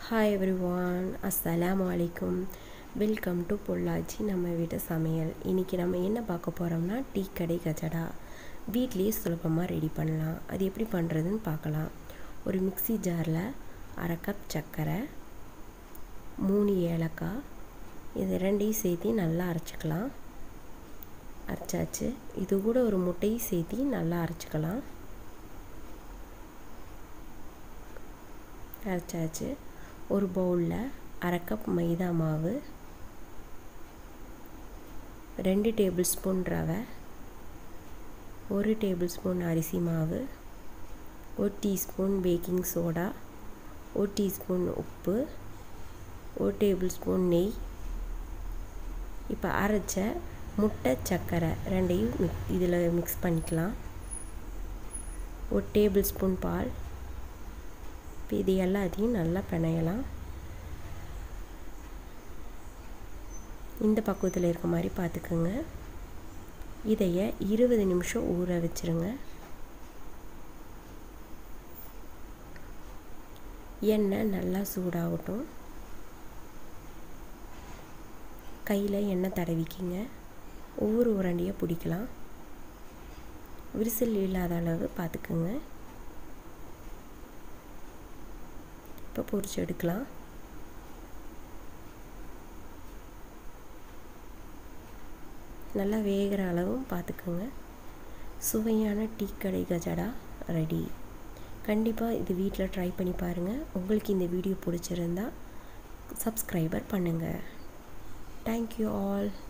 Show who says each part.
Speaker 1: hi every one அஸ்ஸலாமு அலைக்கும் welcome to Pollachi நம்ம வீட்டு சமையல் இன்றைக்கி நம்ம என்ன பார்க்க போகிறோம்னா டீ கடை கச்சடா வீட்லேயே சுலபமாக ரெடி பண்ணலாம் அது எப்படி பண்ணுறதுன்னு பார்க்கலாம் ஒரு மிக்ஸி ஜாரில் அரை கப் சர்க்கரை மூணு ஏலக்காய் இது ரெண்டையும் சேர்த்து நல்லா அரைச்சிக்கலாம் அரைச்சாச்சு இது கூட ஒரு முட்டையும் சேர்த்து நல்லா அரைச்சிக்கலாம் அரைச்சாச்சு ஒரு பவுலில் அரை கப் மைதா மாவு ரெண்டு டேபிள் ஸ்பூன் ரவை ஒரு டேபிள் ஸ்பூன் அரிசி மாவு ஒரு டீஸ்பூன் பேக்கிங் சோடா ஒரு டீஸ்பூன் உப்பு ஒரு டேபிள் ஸ்பூன் நெய் இப்போ அரைச்ச முட்டை சர்க்கரை ரெண்டையும் மிக் இதில் மிக்ஸ் பண்ணிக்கலாம் ஒரு டேபிள் ஸ்பூன் பால் இப்போ இது எல்லாத்தையும் நல்லா பிணையலாம் இந்த பக்குவத்தில் இருக்க மாதிரி பார்த்துக்குங்க இதைய இருபது நிமிஷம் ஊற வச்சுருங்க எண்ணெய் நல்லா சூடாகட்டும் கையில் எண்ணெய் தடவிக்கிங்க ஒவ்வொரு உரண்டியாக பிடிக்கலாம் விரிசல் இல்லாத அளவு பார்த்துக்குங்க இப்போ பொரிச்சு எடுக்கலாம் நல்லா வேகிற அளவும் பார்த்துக்குங்க சுவையான டீ கடை கஜடா ரெடி கண்டிப்பாக இது வீட்டில் ட்ரை பண்ணி பாருங்கள் உங்களுக்கு இந்த வீடியோ பிடிச்சிருந்தா சப்ஸ்கிரைபர் பண்ணுங்கள் தேங்க்யூ ஆல்